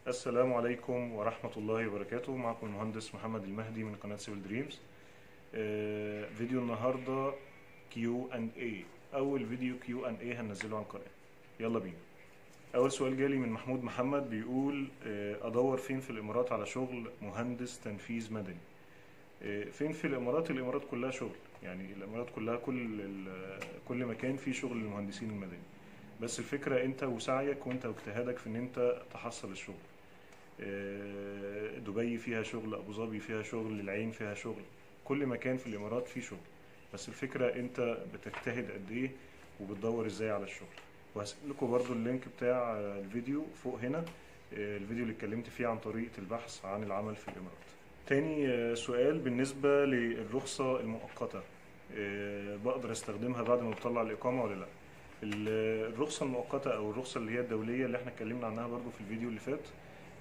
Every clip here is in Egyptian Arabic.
السلام عليكم ورحمة الله وبركاته معكم المهندس محمد المهدي من قناة سيفل دريمز آه، فيديو النهاردة كيو اند اي أول فيديو كيو اند اي هننزله عن القناة يلا بينا أول سؤال جالي من محمود محمد بيقول آه، أدور فين في الإمارات على شغل مهندس تنفيذ مدني آه، فين في الإمارات الإمارات كلها شغل يعني الإمارات كلها كل ال- كل مكان فيه شغل للمهندسين المدني بس الفكرة انت وسعيك وانت واجتهادك في ان انت تحصل الشغل آه، دبي فيها شغل ابو ظبي فيها شغل العين فيها شغل كل مكان في الامارات فيه شغل بس الفكرة انت بتجتهد قد ايه وبتدور ازاي على الشغل وهسيب لكم برضو اللينك بتاع آه، الفيديو فوق هنا آه، الفيديو اللي اتكلمت فيه عن طريقة البحث عن العمل في الامارات تاني آه، سؤال بالنسبة للرخصة المؤقتة آه، بقدر استخدمها بعد ما بطلع الإقامة ولا لأ ال- الرخصة المؤقتة أو الرخصة اللي هي الدولية اللي احنا اتكلمنا عنها برضو في الفيديو اللي فات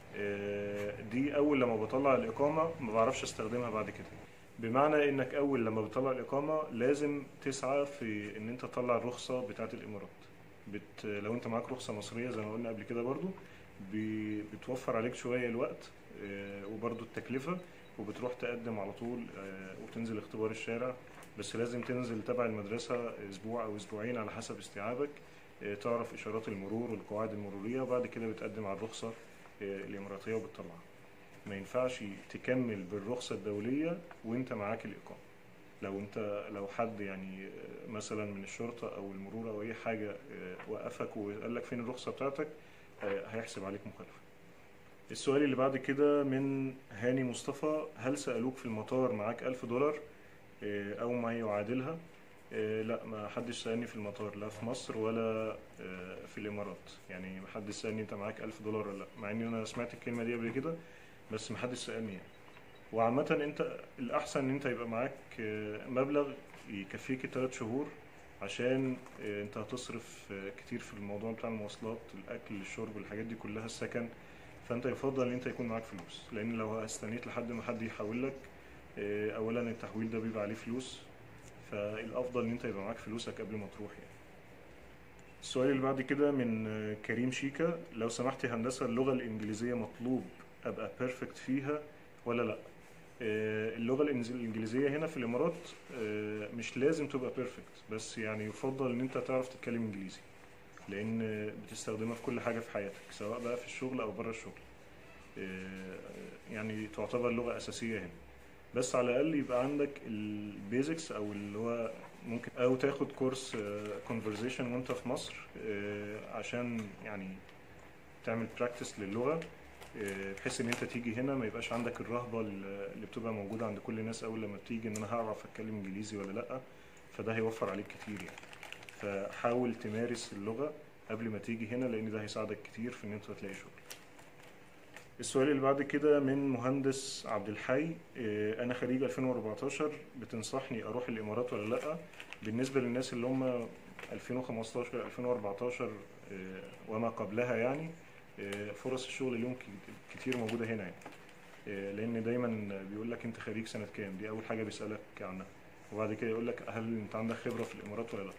آه، دي أول لما بطلع الإقامة ما بعرفش استخدمها بعد كده بمعنى إنك أول لما بتطلع الإقامة لازم تسعى في إن أنت تطلع الرخصة بتاعة الإمارات بت... لو أنت معاك رخصة مصرية زي ما قلنا قبل كده برضو ب... بتوفر عليك شوية الوقت آه، وبرضو التكلفة وبتروح تقدم على طول آه، وتنزل اختبار الشارع بس لازم تنزل تبع المدرسة أسبوع أو أسبوعين على حسب استيعابك آه، تعرف إشارات المرور والقواعد المرورية وبعد كده بتقدم على الرخصة آه، الإماراتية وبتطلعها ما ينفعش تكمل بالرخصة الدولية وأنت معاك الإقامة لو أنت لو حد يعني آه، مثلا من الشرطة أو المرور أو أي حاجة آه، وقفك وقال لك فين الرخصة بتاعتك آه، هيحسب عليك مخالفة السؤال اللي بعد كده من هاني مصطفى هل سألوك في المطار معاك ألف دولار آه، أو ما يعادلها آه، لا ما حدش سألني في المطار لا في مصر ولا آه، في الإمارات يعني ما حدش سألني أنت معاك ألف دولار ولا لا مع إني أنا سمعت الكلمة دي قبل كده بس ما حدش سألني يعني وعامة أنت الأحسن إن أنت يبقى معاك آه، مبلغ يكفيك التلات شهور عشان آه، أنت هتصرف آه، كتير في الموضوع بتاع المواصلات الأكل الشرب الحاجات دي كلها السكن فأنت يفضل إن أنت يكون معاك فلوس لأن لو استنيت لحد ما حد يحول لك آه، أولا التحويل ده بيبقى عليه فلوس فالافضل ان انت يبقى معاك فلوسك قبل ما تروح يعني السؤال اللي بعد كده من آه، كريم شيكا لو سمحت يا هندسه اللغه الانجليزيه مطلوب ابقى بيرفكت فيها ولا لا آه، اللغه الإنز- الانجليزيه هنا في الامارات آه، مش لازم تبقى بيرفكت بس يعني يفضل ان انت تعرف تتكلم انجليزي لان آه، بتستخدمها في كل حاجه في حياتك سواء بقى في الشغل او بره الشغل آه، يعني تعتبر لغه اساسيه هنا بس على الاقل يبقى عندك البيزكس او اللي هو ممكن او تاخد كورس كونفرزيشن وانت في مصر آه، عشان يعني تعمل براكتس للغه آه، بحيث ان انت تيجي هنا ما يبقاش عندك الرهبه اللي بتبقى موجوده عند كل الناس اول لما بتيجي ان انا هعرف اتكلم انجليزي ولا لا فده هيوفر عليك كتير يعني فحاول تمارس اللغه قبل ما تيجي هنا لان ده هيساعدك كتير في ان انت تلاقي شغل السؤال اللي بعد كده من مهندس عبد الحي آه، انا خريج 2014 بتنصحني اروح الامارات ولا لا بالنسبه للناس اللي هم 2015 2014 آه، وما قبلها يعني آه، فرص الشغل اليوم ك- كتير موجوده هنا يعني آه، لان دايما بيقول لك انت خريج سنه كام دي اول حاجه بيسالك عنها وبعد كده يقول لك هل انت عندك خبره في الامارات ولا لا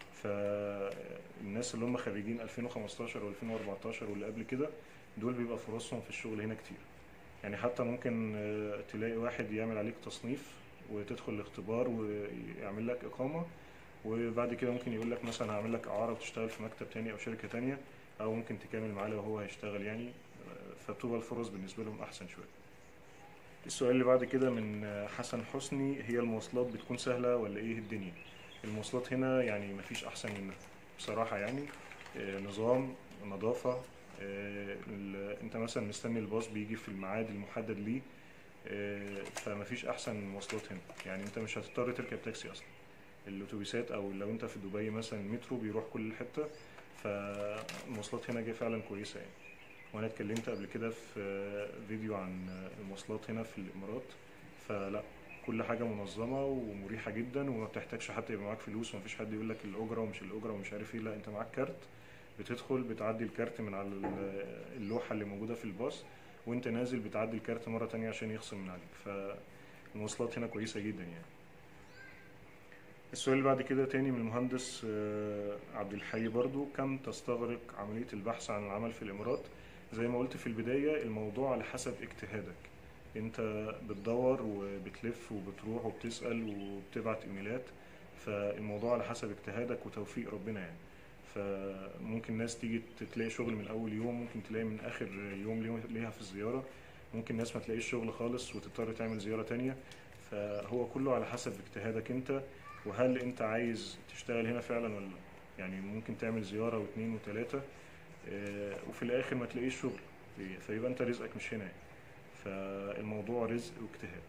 فالناس اللي هم خريجين 2015 و2014 واللي قبل كده دول بيبقى فرصهم في الشغل هنا كتير يعني حتى ممكن آه، تلاقي واحد يعمل عليك تصنيف وتدخل الاختبار ويعمل لك إقامة وبعد كده ممكن يقول لك مثلا هعمل لك إعارة وتشتغل في مكتب تاني أو شركة تانية أو ممكن تكمل معاه لو هو هيشتغل يعني آه، فبتبقى الفرص بالنسبة لهم أحسن شوية السؤال اللي بعد كده من آه، حسن حسني هي المواصلات بتكون سهلة ولا إيه الدنيا المواصلات هنا يعني مفيش أحسن منها بصراحة يعني آه، نظام نظافة آه، ال- انت مثلا مستني الباص بيجي في الميعاد المحدد ليه آه، فمفيش احسن من المواصلات هنا يعني انت مش هتضطر تركب تاكسي اصلا الاتوبيسات او لو انت في دبي مثلا المترو بيروح كل حته فالمواصلات هنا جايه فعلا كويسه يعني وانا اتكلمت قبل كده في آه، فيديو عن آه، المواصلات هنا في الامارات فلا كل حاجه منظمه ومريحه جدا وما بتحتاجش حتى يبقى معاك فلوس ومفيش حد يقول لك الاجره ومش الاجره ومش عارف ايه لا انت معاك كارت بتدخل بتعدي الكارت من على ال- اللوحة اللي موجودة في الباص وانت نازل بتعدي الكارت مرة تانية عشان يخصم من عليك فالمواصلات هنا كويسة جدا يعني السؤال اللي بعد كده تاني من المهندس آه، عبد الحي برضو كم تستغرق عملية البحث عن العمل في الإمارات زي ما قلت في البداية الموضوع على حسب اجتهادك انت بتدور وبتلف وبتروح وبتسأل وبتبعت ايميلات فالموضوع على حسب اجتهادك وتوفيق ربنا يعني فممكن ناس تيجي تلاقي شغل من اول يوم ممكن تلاقي من اخر يوم ليه- ليها في الزيارة ممكن ناس ما تلاقيش شغل خالص وتضطر تعمل زيارة تانية فهو كله على حسب اجتهادك انت وهل انت عايز تشتغل هنا فعلا ولا لا. يعني ممكن تعمل زيارة واثنين وثلاثة آه، وفي الاخر ما تلاقيش شغل فيبقى انت رزقك مش هنا يعني. فالموضوع رزق واجتهاد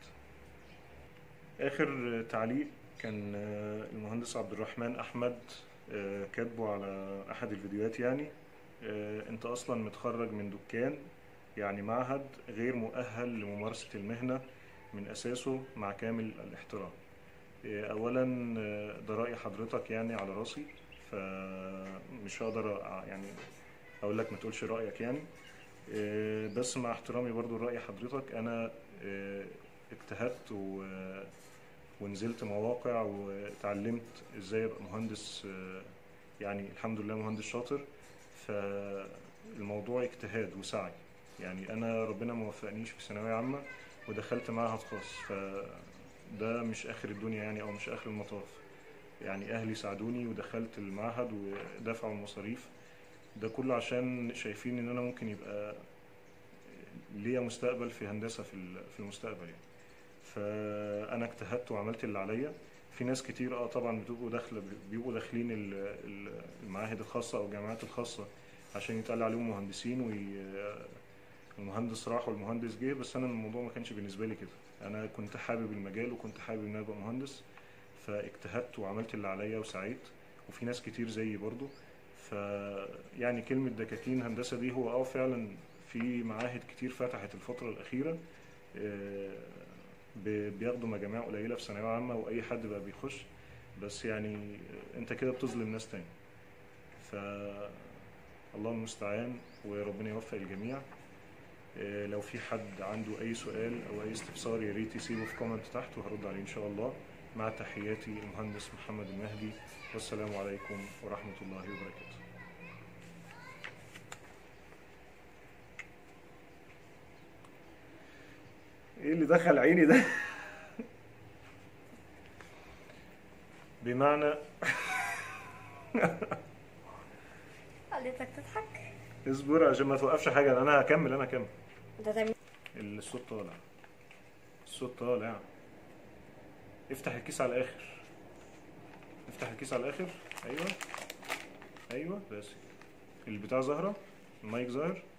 اخر تعليق كان آه، المهندس عبد الرحمن احمد آه، كاتبه على احد الفيديوهات يعني آه، انت اصلا متخرج من دكان يعني معهد غير مؤهل لممارسة المهنة من اساسه مع كامل الاحترام آه، اولا آه، ده رأي حضرتك يعني على راسي فمش هقدر أ- يعني اقول لك ما تقولش رأيك يعني آه، بس مع احترامي برضو لرأي حضرتك انا آه، اجتهدت و ونزلت مواقع واتعلمت ازاي ابقى مهندس آه، يعني الحمد لله مهندس شاطر فالموضوع اجتهاد وسعي يعني انا ربنا ما وفقنيش في ثانويه عامه ودخلت معهد خاص فده مش اخر الدنيا يعني او مش اخر المطاف يعني اهلي ساعدوني ودخلت المعهد ودفعوا المصاريف ده كله عشان شايفين ان انا ممكن يبقى ليا مستقبل في هندسه في ال- في المستقبل يعني فانا اجتهدت وعملت اللي عليا في ناس كتير اه طبعا بتبقوا داخله بيبقوا داخلين ال- ال- المعاهد الخاصه او الجامعات الخاصه عشان يتقال عليهم مهندسين والمهندس راح والمهندس جه بس انا الموضوع ما كانش بالنسبه لي كده انا كنت حابب المجال وكنت حابب ان انا ابقى مهندس فاجتهدت وعملت اللي عليا وسعيت وفي ناس كتير زيي برضو ف يعني كلمه دكاكين هندسه دي هو اه فعلا في معاهد كتير فتحت الفتره الاخيره آه، ب- بياخدوا مجاميع قليله في ثانويه عامه واي حد بقى بيخش بس يعني انت كده بتظلم ناس تاني ف الله المستعان وربنا يوفق الجميع آه، لو في حد عنده اي سؤال او اي استفسار يا ريت يسيبه في كومنت تحت وهرد عليه ان شاء الله مع تحياتي المهندس محمد المهدي والسلام عليكم ورحمه الله وبركاته ايه اللي دخل عيني ده بمعنى خليتك تضحك اصبر عشان ما توقفش حاجه انا هكمل انا هكمل انت تعمل الصوت طالع الصوت طالع افتح الكيس على الاخر افتح الكيس على الاخر ايوه ايوه بس البتاع ظاهره المايك ظاهر